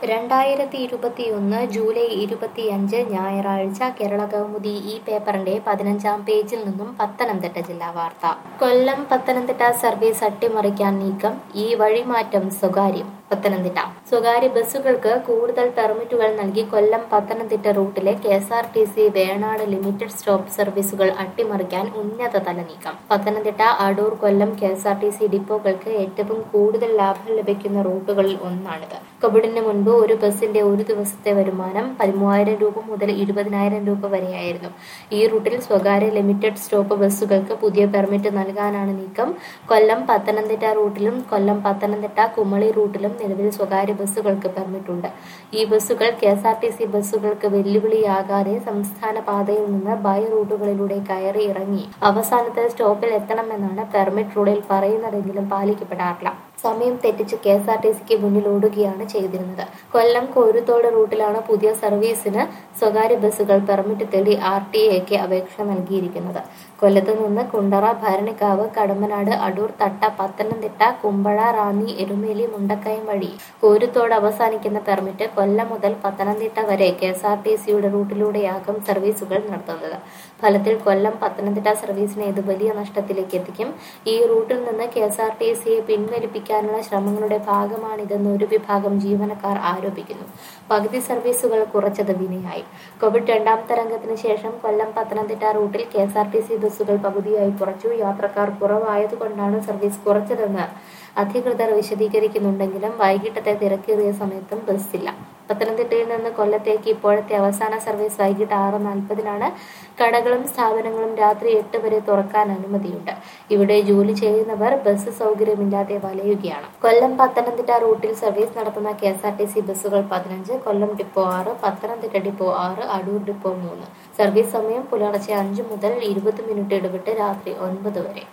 രണ്ടായിരത്തി ഇരുപത്തിയൊന്ന് ജൂലൈ ഇരുപത്തിയഞ്ച് ഞായറാഴ്ച കേരള കൗമുദി ഈ പേപ്പറിന്റെ പതിനഞ്ചാം പേജിൽ നിന്നും പത്തനംതിട്ട ജില്ലാ വാർത്ത കൊല്ലം പത്തനംതിട്ട സർവീസ് അട്ടിമറിക്കാൻ നീക്കം ഈ വഴിമാറ്റം സ്വകാര്യം പത്തനംതിട്ട സ്വകാര്യ ബസ്സുകൾക്ക് കൂടുതൽ പെർമിറ്റുകൾ നൽകി കൊല്ലം പത്തനംതിട്ട റൂട്ടിലെ K S R T C Venad limited stop സർവീസുകൾ അട്ടിമറിക്കാൻ ഉന്നതതല നീക്കം Pathanamthitta Adoor Kollam K S R T C ഡിപ്പോകൾക്ക് ഏറ്റവും കൂടുതൽ ലാഭം ലഭിക്കുന്ന റൂട്ടുകളിൽ ഒന്നാണിത് കോവിഡിന് മുൻപ് ഒരു ബസിന്റെ ഒരു ദിവസത്തെ വരുമാനം പതിമൂവായിരം രൂപ മുതൽ ഇരുപതിനായിരം രൂപ വരെയായിരുന്നു ഈ റൂട്ടിൽ സ്വകാര്യ ലിമിറ്റഡ് സ്റ്റോപ്പ് ബസ്സുകൾക്ക് പുതിയ പെർമിറ്റ് നൽകാനാണ് നീക്കം കൊല്ലം പത്തനംതിട്ട റൂട്ടിലും കൊല്ലം പത്തനംതിട്ട കുമളി റൂട്ടിലും നിലവിൽ സ്വകാര്യ ബസ്സുകൾക്ക് പെർമിറ്റ് ഉണ്ട് ഈ ബസ്സുകൾ K S R T C ബസ്സുകൾക്ക് വെല്ലുവിളിയാകാതെ സംസ്ഥാന പാതയിൽ നിന്ന് ബൈ റൂട്ടുകളിലൂടെ കയറി ഇറങ്ങി അവസാനത്തെ സ്റ്റോപ്പിൽ എത്തണമെന്നാണ് പെർമിറ്റ് റൂളിൽ പറയുന്നതെങ്കിലും പാലിക്കപ്പെടാറില്ല സമയം തെറ്റിച്ച് കെ എസ് ആർ ടി സിക്ക് മുന്നിൽ ഓടുകയാണ് ചെയ്തിരുന്നത് കൊല്ലം കോരുത്തോട് റൂട്ടിലാണ് പുതിയ സർവീസിന് സ്വകാര്യ ബസ്സുകൾ പെർമിറ്റ് തേടി ആർ ടി എക്ക് അപേക്ഷ നൽകിയിരിക്കുന്നത് കൊല്ലത്ത് നിന്ന് കുണ്ടറ ഭരണിക്കാവ് കടമ്പനാട് അടൂർ തട്ട പത്തനംതിട്ട കുമ്പഴ റാന്നി എരുമേലി മുണ്ടക്കയം വഴി കോരുത്തോട് അവസാനിക്കുന്ന പെർമിറ്റ് കൊല്ലം മുതൽ പത്തനംതിട്ട വരെ കെ എസ് ആർ ടി സിയുടെ റൂട്ടിലൂടെയാകും സർവീസുകൾ നടത്തുന്നത് ഫലത്തിൽ കൊല്ലം പത്തനംതിട്ട സർവീസിനെ ഇത് വലിയ നഷ്ടത്തിലേക്ക് എത്തിക്കും ഈ റൂട്ടിൽ നിന്ന് കെ എസ് ആർ ടി സിയെ പിൻവലിപ്പിക്കാനുള്ള ശ്രമങ്ങളുടെ ഭാഗമാണിതെന്ന് ഒരു വിഭാഗം ജീവനക്കാർ ആരോപിക്കുന്നു പകുതി സർവീസുകൾ കുറച്ചത് വിനയായി കോവിഡ് രണ്ടാം തരംഗത്തിന് ശേഷം കൊല്ലം പത്തനംതിട്ട റൂട്ടിൽ K S R T C ബസ്സുകൾ പകുതിയായി കുറച്ചു യാത്രക്കാർ കുറവായതുകൊണ്ടാണ് സർവീസ് കുറച്ചതെന്ന് അധികൃതർ വിശദീകരിക്കുന്നുണ്ടെങ്കിലും വൈകിട്ടത്തെ തിരക്കേറിയ സമയത്തും ബസ്സില്ല പത്തനംതിട്ടയിൽ നിന്ന് കൊല്ലത്തേക്ക് ഇപ്പോഴത്തെ അവസാന സർവീസ് വൈകിട്ട് ആറ് നാൽപ്പതിനാണ് കടകളും സ്ഥാപനങ്ങളും രാത്രി എട്ട് വരെ തുറക്കാൻ അനുമതിയുണ്ട് ഇവിടെ ജോലി ചെയ്യുന്നവർ ബസ് സൗകര്യമില്ലാതെ വലയുകയാണ് കൊല്ലം പത്തനംതിട്ട റൂട്ടിൽ സർവീസ് നടത്തുന്ന K S R T C ബസ്സുകൾ പതിനഞ്ച് കൊല്ലം ഡിപ്പോ ആറ് പത്തനംതിട്ട ഡിപ്പോ ആറ് അടൂർ ഡിപ്പോ മൂന്ന് സർവീസ് സമയം പുലർച്ചെ അഞ്ച് മുതൽ ഇരുപത് മിനിറ്റ് ഇടവിട്ട് രാത്രി ഒൻപത് വരെ